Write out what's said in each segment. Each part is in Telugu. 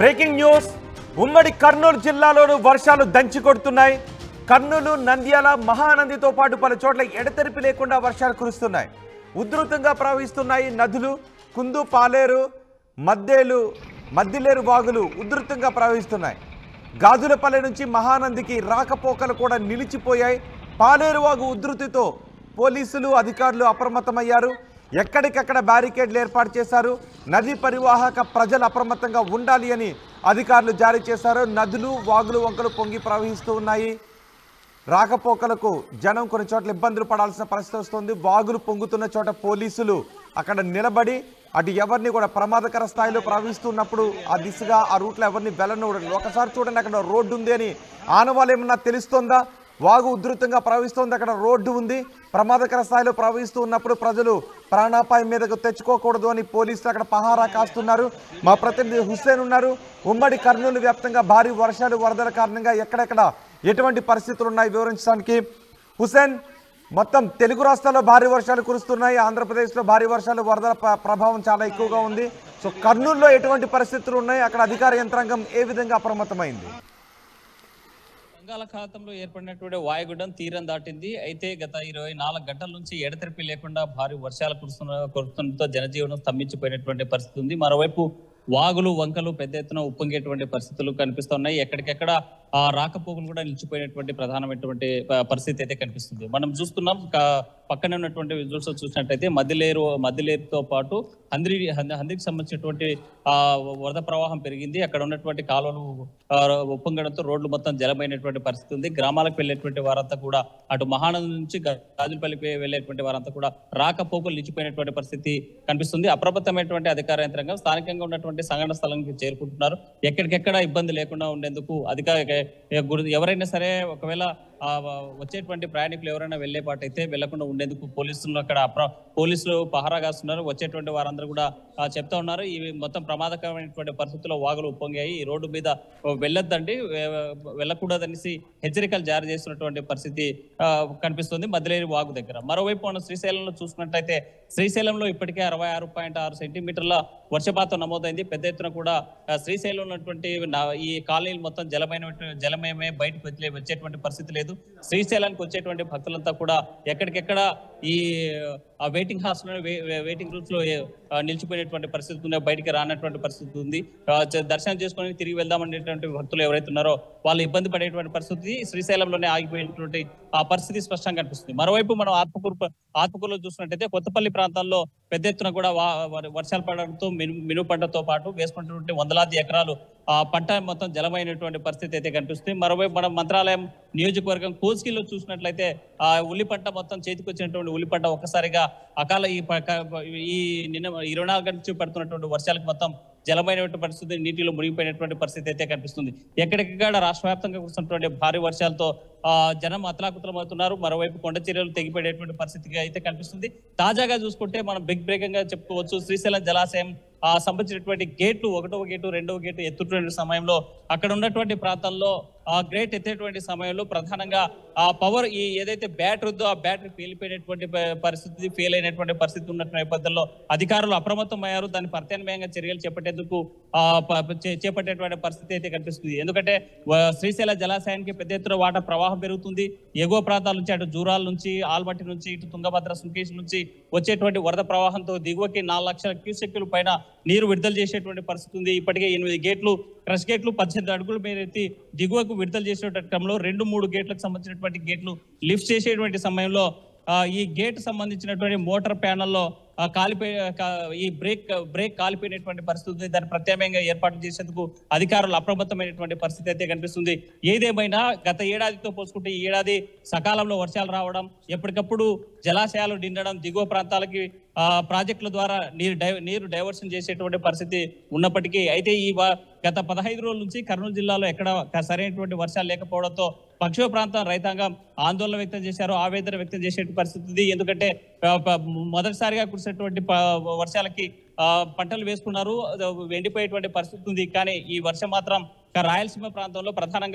బ్రేకింగ్ న్యూస్ ఉమ్మడి కర్నూలు జిల్లాలోనూ వర్షాలు దంచి కొడుతున్నాయి కర్నూలు నంద్యాల మహానందితో పాటు పలు చోట్ల ఎడతెరిపి లేకుండా వర్షాలు కురుస్తున్నాయి ఉధృతంగా ప్రవహిస్తున్నాయి నదులు కుందు పాలేరు మద్దేలు మద్దిలేరు వాగులు ఉధృతంగా ప్రవహిస్తున్నాయి గాజులపల్లె నుంచి మహానందికి రాకపోకలు కూడా నిలిచిపోయాయి పాలేరు వాగు ఉధృతితో పోలీసులు అధికారులు అప్రమత్తమయ్యారు ఎక్కడికక్కడ బ్యారికేడ్లు ఏర్పాటు చేశారు నదీ పరివాహక ప్రజలు అప్రమత్తంగా ఉండాలి అని అధికారులు జారీ చేశారు నదులు వాగులు వంకలు పొంగి ప్రవహిస్తూ ఉన్నాయి రాకపోకలకు జనం కొన్ని చోట్ల ఇబ్బందులు పడాల్సిన పరిస్థితి వస్తుంది వాగులు పొంగుతున్న చోట పోలీసులు అక్కడ నిలబడి అటు ఎవరిని కూడా ప్రమాదకర స్థాయిలో ప్రవహిస్తున్నప్పుడు ఆ దిశగా ఆ రూట్లో ఎవరిని వెళ్ళనివ్వడం ఒకసారి చూడండి అక్కడ రోడ్డు ఉంది అని ఆనవాళ్ళు ఏమన్నా తెలుస్తోందా వాగు ఉధృతంగా ప్రవహిస్తోంది అక్కడ రోడ్డు ఉంది ప్రమాదకర స్థాయిలో ప్రవహిస్తూ ఉన్నప్పుడు ప్రజలు ప్రాణాపాయం మీదకు తెచ్చుకోకూడదు అని పోలీసులు అక్కడ పహారా కాస్తున్నారు మా ప్రతినిధి హుస్సేన్ ఉన్నారు ఉమ్మడి కర్నూలు వ్యాప్తంగా భారీ వర్షాలు వరదల కారణంగా ఎక్కడెక్కడ ఎటువంటి పరిస్థితులు ఉన్నాయి వివరించడానికి హుసేన్ మొత్తం తెలుగు రాష్ట్రాల్లో భారీ వర్షాలు కురుస్తున్నాయి ఆంధ్రప్రదేశ్లో భారీ వర్షాలు వరదల ప్ర- ప్రభావం చాలా ఎక్కువగా ఉంది సో కర్నూలులో ఎటువంటి పరిస్థితులు ఉన్నాయి అక్కడ అధికార యంత్రాంగం ఏ విధంగా అప్రమత్తమైంది బంగాళాఖాతంలో ఏర్పడినటువంటి వాయుగుండం తీరం దాటింది అయితే గత ఇరవై నాలుగు గంటల నుంచి ఎడతెరిపి లేకుండా భారీ వర్షాలు కురుస్తున్న కురుస్తుండటంతో జనజీవనం స్తంభించిపోయినటువంటి పరిస్థితి ఉంది మరోవైపు వాగులు వంకలు పెద్ద ఎత్తున ఉప్పొంగేటువంటి పరిస్థితులు కనిపిస్తున్నాయి ఎక్కడికెక్కడ ఆ రాకపోకలు కూడా నిలిచిపోయినటువంటి ప్రధానమైనటువంటి ప- పరిస్థితి అయితే కనిపిస్తుంది మనం చూస్తున్నాం క- పక్కనే ఉన్నటువంటి విజువల్స్ చూసినట్టయితే మధ్యలేరు మధ్యలేరుతో పాటు హంద్రి హంద- హంద్రికి సంబంధించినటువంటి ఆ వరద ప్రవాహం పెరిగింది అక్కడ ఉన్నటువంటి కాలువలు ఆ, ఉప్పొంగడంతో రోడ్లు మొత్తం జలమైనటువంటి పరిస్థితి ఉంది గ్రామాలకు వెళ్ళేటువంటి వారంతా కూడా అటు మహానందం నుంచి గా- గాజులపల్లికి వెళ్ళేటువంటి వారంతా కూడా రాకపోకలు నిలిచిపోయినటువంటి పరిస్థితి కనిపిస్తుంది అప్రమత్తమైనటువంటి అధికార యంత్రాంగం స్థానికంగా ఉన్నటువంటి సంఘటన స్థలానికి చేరుకుంటున్నారు ఎక్కడికెక్కడ ఇబ్బంది లేకుండా ఉండేందుకు అధికార గురి ఎవరైనా సరే ఒకవేళ ఆ, వచ్చేటువంటి ప్రయాణికులు ఎవరైనా వెళ్లే పాటు అయితే వెళ్లకుండా ఉండేందుకు పోలీసులు అక్కడ అప్ర పోలీసులు పహారా కాస్తున్నారు వచ్చేటువంటి వారందరూ కూడా ఆ, చెప్తా ఉన్నారు ఇవి మొత్తం ప్రమాదకరమైనటువంటి పరిస్థితుల్లో వాగులు ఉప్పొంగాయి ఈ రోడ్డు మీద వెళ్ళొద్దండి వె- వెళ్ళకూడదనేసి హెచ్చరికలు జారీ చేస్తున్నటువంటి పరిస్థితి ఆ, కనిపిస్తుంది మధ్యలేని వాగు దగ్గర మరోవైపు మనం శ్రీశైలంలో చూసుకున్నట్లయితే శ్రీశైలంలో ఇప్పటికే అరవై ఆరు పాయింట్ ఆరు సెంటీమీటర్ల వర్షపాతం నమోదైంది పెద్ద ఎత్తున కూడా ఆ, శ్రీశైలంలో ఉన్నటువంటి నా- ఈ కాలనీలు మొత్తం జలమైన జలమయమే బయటకు వచ్చే వచ్చేటువంటి పరిస్థితి లేదు శ్రీశైలానికి వచ్చేటువంటి భక్తులంతా కూడా ఎక్కడికెక్కడ ఈ ఆ వెయిటింగ్ హాల్స్ వెయిటింగ్ రూమ్స్ లో ఆ, నిలిచిపోయినటువంటి పరిస్థితి ఉంది బయటికి రానటువంటి పరిస్థితి ఉంది ఆ, చ- దర్శనం చేసుకొని తిరిగి వెళ్దామనేటువంటి భక్తులు ఎవరైతే ఉన్నారో వాళ్ళు ఇబ్బంది పడేటువంటి పరిస్థితి శ్రీశైలంలోనే ఆగిపోయినటువంటి ఆ పరిస్థితి స్పష్టంగా కనిపిస్తుంది మరోవైపు మనం ఆత్మకూరు ప- ఆత్మకూరులో చూసినట్టయితే కొత్తపల్లి ప్రాంతాల్లో పెద్ద ఎత్తున కూడా వా- వర- వర్షాలు పడడంతో మిను మినుము పంటతో పాటు వేసుకున్నటువంటి వందలాది ఎకరాలు ఆ పంట మొత్తం జలమైనటువంటి పరిస్థితి అయితే కనిపిస్తుంది మరోవైపు మనం మంత్రాలయం నియోజకవర్గం కోస్కిల్లో చూసినట్లయితే ఆ ఉల్లి పంట మొత్తం చేతికి వచ్చినటువంటి ఉల్లి పంట ఒక్కసారిగా అకాల ఈ ప- క- ఈ నిన్న ఇరవై నాలుగు గంటల నుంచి పడుతున్నటువంటి వర్షాలకు మొత్తం జలమైనటువంటి పరిస్థితి నీటిలో మునిగిపోయినటువంటి పరిస్థితి అయితే కనిపిస్తుంది ఎక్కడికక్కడ రాష్ట్ర వ్యాప్తంగా కురుస్తున్నటువంటి భారీ వర్షాలతో ఆ జనం అతలాకుతలం అవుతున్నారు మరోవైపు కొండ చర్యలు తెగిపడేటువంటి పరిస్థితిగా అయితే కనిపిస్తుంది తాజాగా చూసుకుంటే మనం బిగ్ బ్రేకింగ్ గా చెప్పుకోవచ్చు శ్రీశైలం జలాశయం ఆ సంబంధించినటువంటి గేట్లు ఒకటవ గేటు రెండవ గేటు ఎత్తుటువంటి సమయంలో అక్కడ ఉన్నటువంటి ప్రాంతాల్లో ఆ గ్రేట్ ఎత్తేటువంటి సమయంలో ప్రధానంగా ఆ పవర్ ఈ ఏదైతే బ్యాటరీ ఉందో ఆ బ్యాటరీ పేలిపోయినటువంటి ప- పరిస్థితి ఫెయిల్ అయినటువంటి పరిస్థితి ఉన్న నేపథ్యంలో అధికారులు అప్రమత్తం అయ్యారు దాన్ని ప్రత్యామ్నాయంగా చర్యలు చేపట్టేందుకు ఆ ప- చే- చేపట్టేటువంటి పరిస్థితి అయితే కనిపిస్తుంది ఎందుకంటే వ- శ్రీశైల జలాశయానికి పెద్ద ఎత్తున వాటర్ ప్రవాహం పెరుగుతుంది ఎగువ ప్రాంతాల నుంచి అటు జూరాల నుంచి ఆల్మట్టి నుంచి ఇటు తుంగభద్ర సుంకేష్ నుంచి వచ్చేటువంటి వరద ప్రవాహంతో దిగువకి నాలుగు లక్షల క్యూసెక్కుల పైన నీరు విడుదల చేసేటువంటి పరిస్థితి ఉంది ఇప్పటికే ఎనిమిది గేట్లు క్రష్ గేట్లు పద్దెనిమిది అడుగుల మీద ఎత్తి దిగువకు విడుదల చేసేటువంటి క్రమంలో రెండు మూడు గేట్లకు సంబంధించినటువంటి గేట్లు లిఫ్ట్ చేసేటువంటి సమయంలో ఆ, ఈ గేట్ సంబంధించినటువంటి మోటార్ ప్యానల్లో ఆ, కాలిపోయి కా- ఈ బ్రేక్ బ్రేక్ కాలిపోయినటువంటి పరిస్థితి ఉంది దాన్ని ప్రత్యామ్నాయంగా ఏర్పాటు చేసేందుకు అధికారులు అప్రమత్తమైనటువంటి పరిస్థితి అయితే కనిపిస్తుంది ఏదేమైనా గత ఏడాదితో పోల్చుకుంటే ఈ ఏడాది సకాలంలో వర్షాలు రావడం ఎప్పటికప్పుడు జలాశయాలు నిండడం దిగువ ప్రాంతాలకి ఆ ప్రాజెక్టుల ద్వారా నీరు డై నీరు డైవర్షన్ చేసేటువంటి పరిస్థితి ఉన్నప్పటికీ అయితే ఈ వ- గత పదహైదు రోజుల నుంచి కర్నూలు జిల్లాలో ఎక్కడ క- సరైనటువంటి వర్షాలు లేకపోవడంతో పశ్చిమ ప్రాంతం రైతాంగం ఆందోళన వ్యక్తం చేశారు ఆవేదన వ్యక్తం చేసే పరిస్థితి ఉంది ఎందుకంటే ఆ, ప- మొదటిసారిగా కురిసేటువంటి ప- వర్షాలకి ఆ, పంటలు వేసుకున్నారు అది ఎండిపోయేటువంటి పరిస్థితి ఉంది కానీ ఈ వర్షం మాత్రం ఇక రాయలసీమ ప్రాంతంలో ప్రధానంగా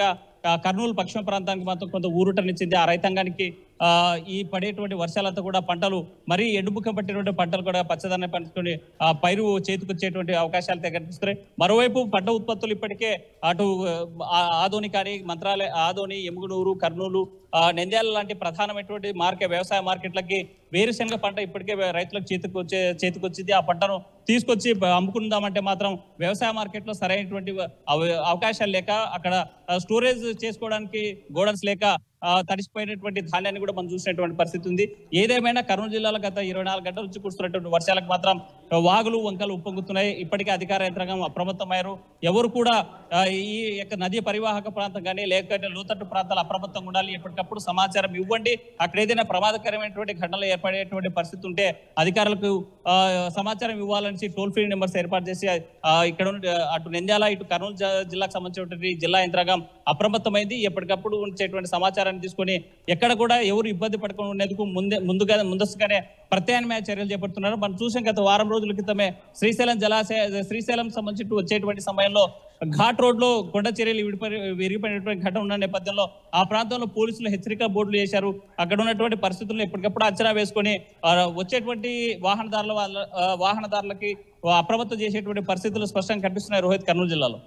ఆ, కర్నూలు పశ్చిమ ప్రాంతానికి మాత్రం కొంత ఊరుటనిచ్చింది ఆ రైతాంగానికి ఆ, ఈ పడేటువంటి వర్షాలతో కూడా పంటలు మరీ ఎండుముఖం పట్టినటువంటి పంటలు కూడా పచ్చదనం పంచుకొని ఆ పైరు చేతికొచ్చేటువంటి అవకాశాలు అయితే కనిపిస్తున్నాయి మరోవైపు పంట ఉత్పత్తులు ఇప్పటికే అటు ఆ, ఆదోని కానీ మంత్రాలయ ఆదోని ఎముగునూరు కర్నూలు ఆ, నంద్యాల లాంటి ప్రధానమైనటువంటి మార్కెట్ వ్యవసాయ మార్కెట్లకి వేరుశనగ పంట ఇప్పటికే రైతులకు చేతికి వచ్చే చేతికొచ్చింది ఆ పంటను తీసుకొచ్చి అమ్ముకుందామంటే మాత్రం వ్యవసాయ మార్కెట్లో సరైనటువంటి అవ- అవకాశాలు లేక అక్కడ ఆ, స్టోరేజ్ చేసుకోవడానికి గోడన్స్ లేక ఆ, తడిసిపోయినటువంటి ధాన్యాన్ని కూడా మనం చూసినటువంటి పరిస్థితి ఉంది ఏదేమైనా కర్నూలు జిల్లాలో గత ఇరవై నాలుగు గంటల నుంచి కురుస్తున్నటువంటి వర్షాలకు మాత్రం వాగులు వంకలు ఉప్పొంగుతున్నాయి ఇప్పటికే అధికార యంత్రాంగం అప్రమత్తమయ్యారు ఎవరు కూడా ఆ, ఈ యొక్క నదీ పరివాహక ప్రాంతం కానీ లేకపోతే లోతట్టు ప్రాంతాలు అప్రమత్తంగా ఉండాలి ఎప్పటికప్పుడు సమాచారం ఇవ్వండి అక్కడ ఏదైనా ప్రమాదకరమైనటువంటి ఘటనలు ఏర్పడేటువంటి పరిస్థితి ఉంటే అధికారులకు ఆ, సమాచారం ఇవ్వాలని టోల్ ఫ్రీ నెంబర్స్ ఏర్పాటు చేసి ఆ, ఇక్కడ ఉన్న అటు నంద్యాల ఇటు కర్నూలు జ- జిల్లాకు సంబంధించినటువంటి జిల్లా యంత్రాంగం అప్రమత్తమైంది ఎప్పటికప్పుడు ఉంచేటువంటి సమాచారాన్ని తీసుకొని ఎక్కడ కూడా ఎవరు ఇబ్బంది పడకుండా ఉండేందుకు ముందే ముందుగా ముందస్తుగానే ప్రత్యామ్నాయ చర్యలు చేపడుతున్నారు మనం చూసాం గత వారం రోజుల క్రితమే శ్రీశైలం జలాశయ శ్రీశైలం సంబంధించి వచ్చేటువంటి సమయంలో ఘాట్ రోడ్ లో కొండ చర్యలు విడిపడి విరిగిపోయినటువంటి ఘటన ఉన్న నేపథ్యంలో ఆ ప్రాంతంలో పోలీసులు హెచ్చరిక బోర్డులు చేశారు అక్కడ ఉన్నటువంటి పరిస్థితులను ఎప్పటికప్పుడు అంచనా వేసుకొని ఆ, వచ్చేటువంటి వాహనదారుల వాళ్ళ ఆ, వాహనదారులకి అప్రమత్తం చేసేటువంటి పరిస్థితులు స్పష్టంగా కనిపిస్తున్నాయి రోహిత్ కర్నూలు జిల్లాలో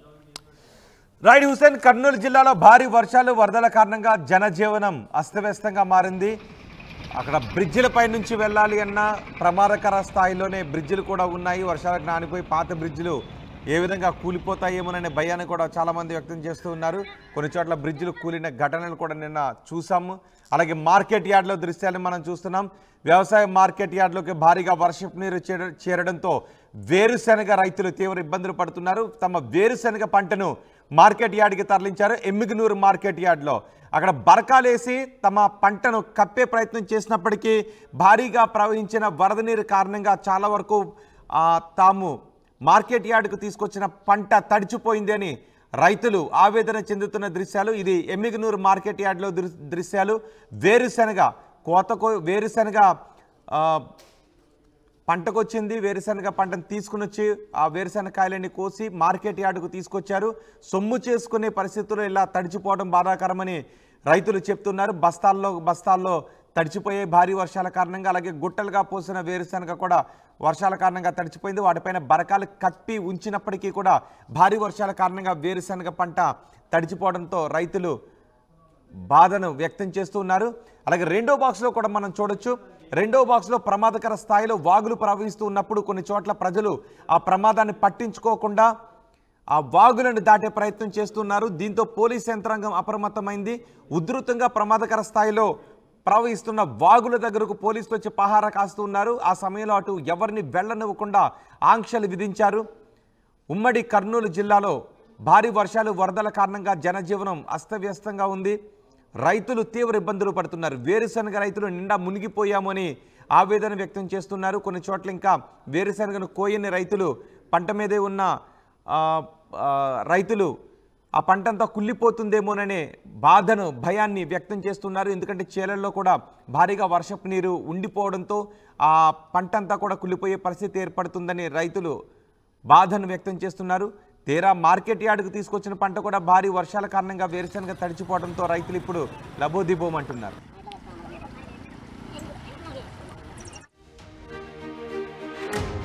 రైడ్ హుసేన్ కర్నూలు జిల్లాలో భారీ వర్షాలు వరదల కారణంగా జనజీవనం అస్తవ్యస్తంగా మారింది అక్కడ బ్రిడ్జిలపై నుంచి వెళ్ళాలి అన్న ప్రమాదకర స్థాయిలోనే బ్రిడ్జిలు కూడా ఉన్నాయి వర్షాలకు నానిపోయి పాత బ్రిడ్జిలు ఏ విధంగా కూలిపోతాయేమోననే భయాన్ని కూడా చాలామంది వ్యక్తం చేస్తూ ఉన్నారు కొన్ని చోట్ల బ్రిడ్జిలు కూలిన ఘటనలు కూడా నిన్న చూసాము అలాగే మార్కెట్ యార్డ్లో దృశ్యాన్ని మనం చూస్తున్నాం వ్యవసాయ మార్కెట్ యార్డ్లోకి భారీగా వర్షపు నీరు చేర- చేరడంతో వేరుశెనగ రైతులు తీవ్ర ఇబ్బందులు పడుతున్నారు తమ వేరుశెనగ పంటను మార్కెట్ యార్డ్కి తరలించారు ఎమ్మిగనూరు మార్కెట్ యార్డ్లో అక్కడ బరకాలేసి తమ పంటను కప్పే ప్రయత్నం చేసినప్పటికీ భారీగా ప్రవహించిన వరద నీరు కారణంగా చాలా వరకు ఆ, తాము మార్కెట్ యార్డుకు తీసుకొచ్చిన పంట తడిచిపోయింది అని రైతులు ఆవేదన చెందుతున్న దృశ్యాలు ఇది ఎమ్మిగనూరు మార్కెట్ యార్డ్లో దృ- దృశ్యాలు వేరుశెనగ కోతకు వేరుశెనగ ఆ, పంటకొచ్చింది వేరుశనగ పంటను తీసుకుని వచ్చి ఆ వేరుశనగ కాయలన్నీ కోసి మార్కెట్ యార్డుకు తీసుకొచ్చారు సొమ్ము చేసుకునే పరిస్థితుల్లో ఇలా తడిచిపోవడం బాధాకరమని రైతులు చెప్తున్నారు బస్తాల్లో బస్తాల్లో తడిచిపోయే భారీ వర్షాల కారణంగా అలాగే గుట్టలుగా పోసిన వేరుశనగ కూడా వర్షాల కారణంగా తడిచిపోయింది వాటిపైన బరకాలు కప్పి ఉంచినప్పటికీ కూడా భారీ వర్షాల కారణంగా వేరుశనగ పంట తడిచిపోవడంతో రైతులు బాధను వ్యక్తం చేస్తూ ఉన్నారు అలాగే రెండో బాక్స్లో కూడా మనం చూడొచ్చు రెండో బాక్స్లో ప్రమాదకర స్థాయిలో వాగులు ప్రవహిస్తూ ఉన్నప్పుడు కొన్ని చోట్ల ప్రజలు ఆ ప్రమాదాన్ని పట్టించుకోకుండా ఆ వాగులను దాటే ప్రయత్నం చేస్తున్నారు దీంతో పోలీస్ యంత్రాంగం అప్రమత్తమైంది ఉధృతంగా ప్రమాదకర స్థాయిలో ప్రవహిస్తున్న వాగుల దగ్గరకు పోలీసులు వచ్చి పహారా కాస్తూ ఉన్నారు ఆ సమయంలో అటు ఎవరిని వెళ్ళనివ్వకుండా ఆంక్షలు విధించారు ఉమ్మడి కర్నూలు జిల్లాలో భారీ వర్షాలు వరదల కారణంగా జనజీవనం అస్తవ్యస్తంగా ఉంది రైతులు తీవ్ర ఇబ్బందులు పడుతున్నారు వేరుశనగ రైతులు నిండా మునిగిపోయామని ఆవేదన వ్యక్తం చేస్తున్నారు కొన్ని చోట్ల ఇంకా వేరుశనగను కోయని రైతులు పంట మీదే ఉన్న ఆ, ఆ, రైతులు ఆ పంటంతా కుళ్ళిపోతుందేమోననే బాధను భయాన్ని వ్యక్తం చేస్తున్నారు ఎందుకంటే చేలల్లో కూడా భారీగా వర్షపు నీరు ఉండిపోవడంతో ఆ పంటంతా కూడా కుళ్ళిపోయే పరిస్థితి ఏర్పడుతుందని రైతులు బాధను వ్యక్తం చేస్తున్నారు తీరా మార్కెట్ యార్డుకు తీసుకొచ్చిన పంట కూడా భారీ వర్షాల కారణంగా వేరుశనగ తడిచిపోవడంతో రైతులు ఇప్పుడు లబోదిబోమంటున్నారు